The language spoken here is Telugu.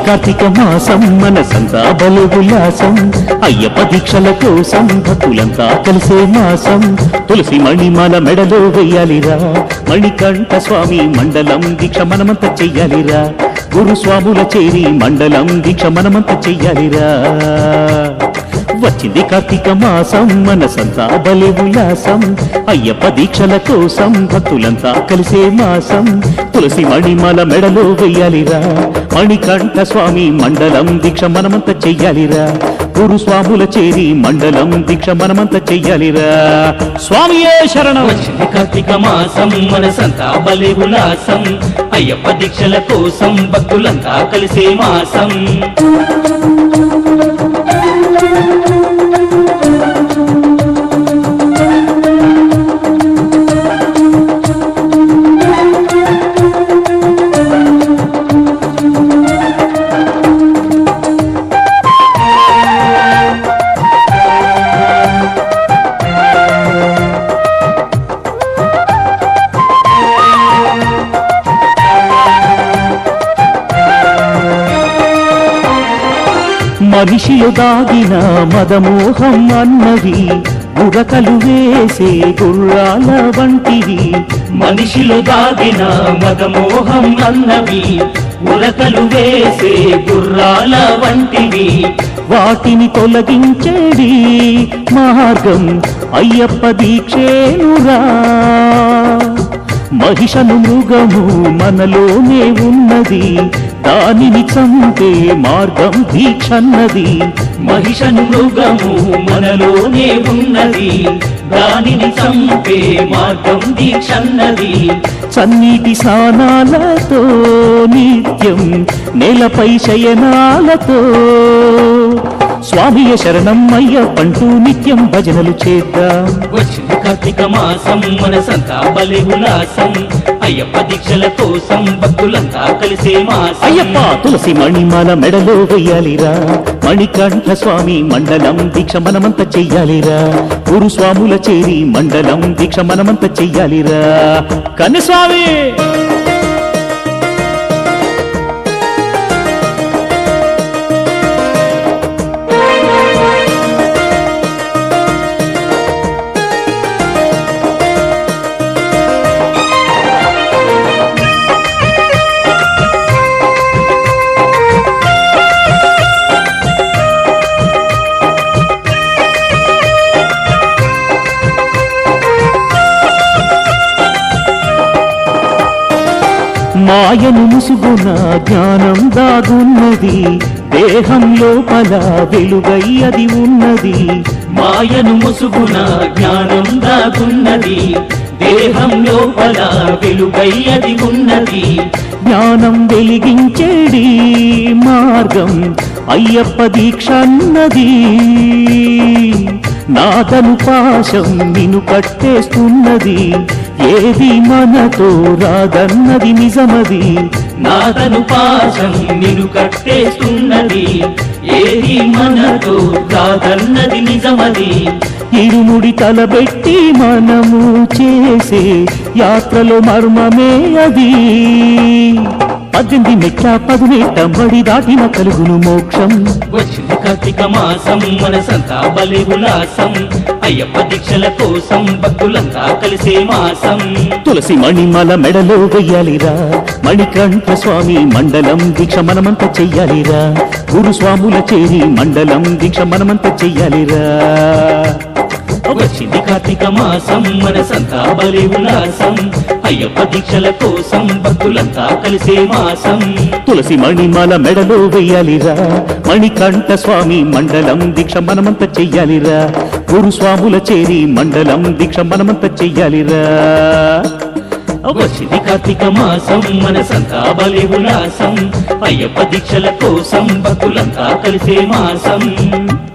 కార్తీక మాసం మనసంతా బలు ఉల్లాసం అయ్యప్ప దీక్షల కోసం భక్తులంతా కలిసే మాసం తులసి మణిమాల మెడలో వెయ్యాలిరా మణికంఠ స్వామి మండలం దీక్ష మనమంతా చెయ్యాలిరా గురు స్వాముల చేరి మండలం దీక్ష మనమంతా చెయ్యాలిరా వచ్చింది కార్తీక మాసం మనసంతా బలి ఉల్లాసం అయ్యప్ప దీక్షల కోసం భక్తులంతా కలిసే మాసం తులసి మణిమాల మెడలో వెయ్యాలిరా మణికంఠ స్వామి మండలం దీక్ష మనమంతా చెయ్యాలిరా గురు స్వాముల చేరి మండలం దీక్ష మనమంతా చెయ్యాలిరా స్వామియే శరణం వచ్చింది కార్తీక మాసం మనసంతా బలి ఉల్లాసం అయ్యప్ప దీక్షల కోసం భక్తులంతా కలిసే మాసం మనిషిలో దాగిన మదమోహం అన్నవి ఉరకలు వేసే గుర్రాల వంటివి మనిషిలో దాగిన మగమోహం అన్నవి ఉరకలు వేసే గుర్రాల వంటివి వాటిని తొలగించేది మార్గం అయ్యప్ప దీక్షేనురా మహిషను మృగము మనలోనే ఉన్నది దానిని చంపే మార్గం దీక్షన్నది మహిషను మృగము మనలోనే ఉన్నది దానిని చంపే మార్గం దీక్షన్నది చన్నీటి స్నానాలతో నిత్యం నేలపై శయనాలతో స్వామియ శరణం అయ్యప్పంటూ నిత్యం భజనలు చేద్దాం వచ్చింది కార్తీక మాసం మనసంతా బలి ఉల్లాసం అయ్యప్ప దీక్షల కోసం భక్తులంతా కలిసే మాసం అయ్యప్ప తులసి మణిమాల మెడలో వెయ్యాలిరా మణికంఠ స్వామి మండలం దీక్ష మనమంతా చెయ్యాలిరా గురు స్వాముల చేరి మండలం దీక్ష మనమంతా చెయ్యాలిరా కన్యస్వామి మాయను ముసుగున జ్ఞానం దాగున్నది దేహం లోపల వెలుగై అది ఉన్నది మాయను ముసుగున జ్ఞానం దాగున్నది దేహం లోపల వెలుగై అది ఉన్నది జ్ఞానం వెలిగించేడి మార్గం అయ్యప్ప దీక్ష అన్నది నాదను పాశం నిన్ను కట్టేస్తున్నది ఏది మనతో రాదన్నది నిజమది నాదను పాశం నిన్ను కట్టేస్తున్నది ఏది మనతో కాదన్నది నిజమది ఇరుముడి తలబెట్టి మనము చేసే యాత్రలో మర్మమే అది పద్దెనిమిది మెట్ల పదునెట్ట బడి దాటిన కలుగును మోక్షం వచ్చింది కార్తీక మాసం మనసంతా బలి ఉల్లాసం అయ్యప్ప దీక్షల కోసం భక్తులంతా కలిసే మాసం తులసి మణిమల మెడలో వెయ్యాలిరా మణికంఠ స్వామి మండలం దీక్ష మనమంతా చెయ్యాలిరా గురు స్వాముల చేరి మండలం దీక్ష మనమంతా చెయ్యాలిరా వచ్చింది కార్తీక మాసం మనసంతా బలి ఉల్లాసం అయ్యప్ప దీక్షల కోసం భక్తులంతా కలిసే మాసం తులసి మణిమాల మెడలో వెయ్యాలిరా మణికంఠ స్వామి మండలం దీక్ష మనమంతా చెయ్యాలిరా గురు స్వాముల చేరి మండలం దీక్ష మనమంతా చెయ్యాలిరా వచ్చింది కార్తీక మాసం మనసంతా బలి ఉల్లాసం అయ్యప్ప దీక్షల కోసం భక్తులంతా కలిసే మాసం